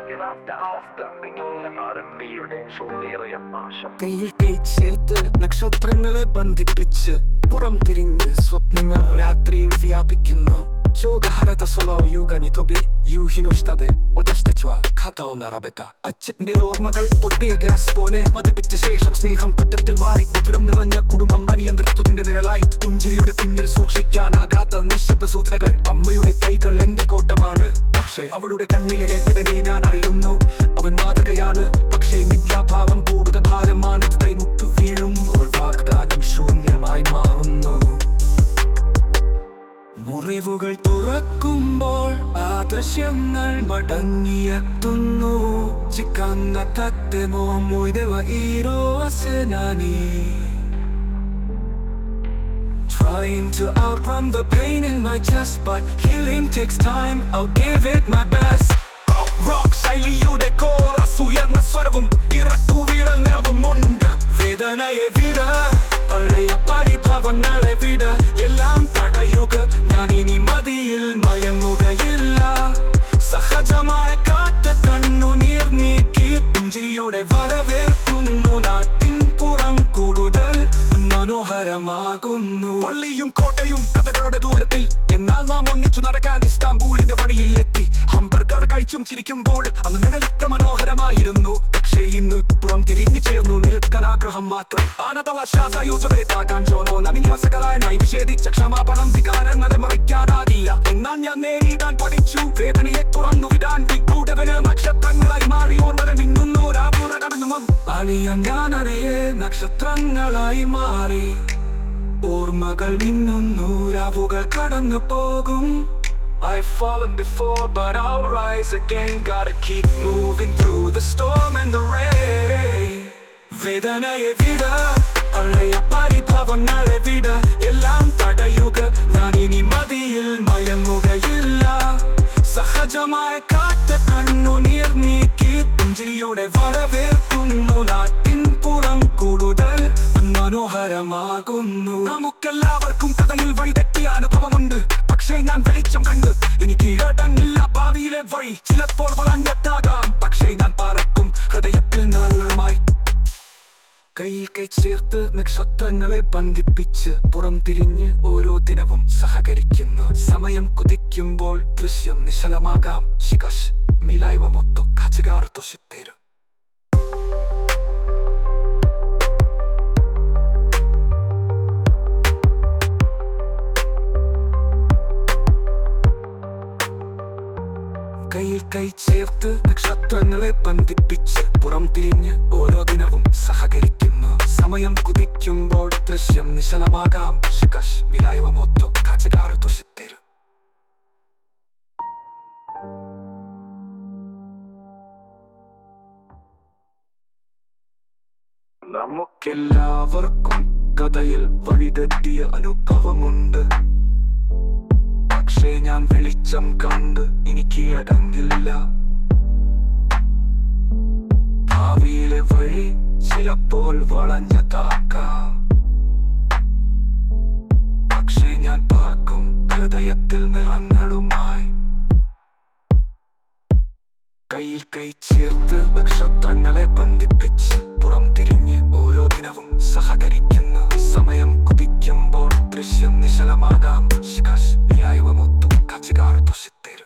കയ്യിൽ കൈ ചേർത്ത് നക്ഷത്രങ്ങളെ ബന്ധിപ്പിച്ച് പുറം തിരിഞ്ഞ് സ്വപ്നങ്ങൾ രാത്രിയിൽ വ്യാപിക്കുന്നു 조가하려다 solo 유간이 도비 유희노 시다데 오다시대치와 카타오 나라베타 അച്ഛന്റെ ഓർമ്മകൾ പൊട്ടിയ ഗ്യാസ് പോലെ മതിപ്പിച്ച ശേഷം സ്നേഹം പറ്റത്തിൽ മാറി ഉത്തരം നിറഞ്ഞ കുടുംബം അനിയന്ത്രിത്തത്തിന്റെ നിഴലായി പുഞ്ചിരിയുടെ പിന്നിൽ സൂക്ഷിക്കാനാകാത്ത നിശബ്ദ സൂത്രകൾ അമ്മയുടെ കൈകൾ എന്റെ കോട്ടമാണ് പക്ഷേ അവളുടെ കണ്ണിലെ എതിരെ ഞാൻ അറിയുന്നു അവൻ മാതൃകയാണ് പക്ഷേ മിഥ്യാഭാവം കൂടുതൽ ഭാരമാണ് മുട്ടു വീഴുമ്പോൾ വാഗ്ദാനം ശൂന്യമായി മാറുന്നു മുറിവുകൾ തുറക്കുമ്പോൾ ആദർശങ്ങൾ മടങ്ങിയെത്തുന്നു ചിക്കന്ന തത്തെമോ മുഴുവ ഈരോ അസനാനി Trying to outrun the pain in my chest But healing takes time, I'll give it my best rock ശൈലിയുടെ കോറസ് ഉയർന്ന സ്വരവും ഇറക്കു വീഴൽ നിറവുമുണ്ട് വേദനയെ വിട പഴയ പരിഭവങ്ങളെ വിട എല്ലാം തടയുക ഞാൻ ഇനി മതിയിൽ മയങ്ങുകയില്ല സഹജമായ കാറ്റ് കണ്ണുനീർ നീക്കി പുഞ്ചിരിയോടെ വരവേൽക്കുന്നു നാട്ടിൻ പുറം കൂടുതൽ മനോഹരമാകുന്നു പള്ളിയും കോട്ടയും കഥകളുടെ ദൂരത്തിൽ എന്നാൽ നാം ഒന്നിച്ചു നടക്കാൻ ഇസ്താംബൂളിന്റെ വഴിയിൽ എത്തി ഹംബർഗർ കഴിച്ചും ചിരിക്കുമ്പോൾ അന്ന് നിഴലിത്ര മനോഹരമായിരുന്നു പക്ഷേ ഇന്ന് പുറം തിരിഞ്ഞു ചേർന്നു നിൽക്കാൻ ആഗ്രഹം മാത്രം ആനതവശാസയൂചതാക്കാൻ ചോനോ നവിന്യാസകരായനായി വിഷേദിച്ച ക്ഷമാപണം വികാരങ്ങളെ മറിക്കാനാകില്ല എന്നാൽ ഞാൻ നേരിടാൻ പഠിച്ചു വേദനയെ തുറന്നു വിടാൻ വിക്കൂടവന് നക്ഷത്രങ്ങളായി മാറി ഓർമ്മകൾ മിന്നുന്നു രാപുറ കടന്നു അണിയാൻ ഞാൻ അറിയേ നക്ഷത്രങ്ങളായി മാറി ഓർമ്മകൾ മിന്നുന്നു രാവുകൾ കടന്നു പോകും I've fallen before, but I'll rise again. Gotta keep moving through the storm and the rain. വേദനയെ വിട പഴയ പരിഭവങ്ങളെ വിട എല്ലാം തടയുക ഞാൻ ഇനി മതിയിൽ മയങ്ങുകയില്ല സഹജമായ കാറ്റ് കണ്ണുനീർ നീക്കി പുഞ്ചിരിയുടെ വരവേൽക്കുന്നു നാട്ടിൻ പുറം കൂടുതൽ മനോഹരമാകുന്നു നമുക്കെല്ലാവർക്കും കഥയിൽ വഴിതെറ്റിയ അനുഭവമുണ്ട് പക്ഷേ ഞാൻ വെളിച്ചം കണ്ട് എനിക്ക് ഇടങ്ങില്ല ഭാവിയിലെ വഴി ചിലപ്പോൾ വളഞ്ഞെത്താകാം പക്ഷേ ഞാൻ പറക്കും ഹൃദയത്തിൽ നാളുമായി കയ്യിൽ കൈ ചേർത്ത് നക്ഷത്രങ്ങളെ ബന്ധിപ്പിച്ച് പുറം തിരിഞ്ഞ് ഓരോ ദിനവും സഹകരിക്കുന്നു സമയം കുതിക്കുമ്പോൾ ദൃശ്യം നിശലമാകാം ശിഖസ് മിലായ്വ മൊത്തം കാച്ചുകാർ തൊഷിത്തേരും കയ്യിൽ കൈ ചേർത്ത് നക്ഷത്രങ്ങളെ ബന്ധിപ്പിച്ച് പുറം തിരിഞ്ഞ് ഓരോ ദിനവും സഹകരിക്കുന്നു സമയം കുതിക്കുമ്പോൾ ദൃശ്യം നിശലമാകാം ശിഖസ് മിലായവ മൊത്തം കാച്ചുകാർ തൊഷിത്തേരും നമുക്കെല്ലാവർക്കും കഥയിൽ വഴിതെറ്റിയ അനുഭവമുണ്ട് പക്ഷേ ഞാൻ വെളിച്ചം കണ്ട് എനിക്ക് അടങ്ങില്ല ഭാവിയിലെ വഴി ചിലപ്പോൾ വളഞ്ഞതാക്കാം പക്ഷേ ഞാൻ പാർക്കും ഹൃദയത്തിൽ നിറങ്ങളുമായി കയ്യിൽ കൈ ചേർത്ത് നക്ഷത്രങ്ങളെ ബന്ധിപ്പിച്ച് പുറം തിരിഞ്ഞ് ഓരോ ദിനവും സഹകരിക്കുന്ന സമയം കുതിക്കുമ്പോൾ ദൃശ്യം നിശലമാകാം ശിഖസ് ന്യായവമൊത്തും കച്ചികാർ തൊഷിത്തേരും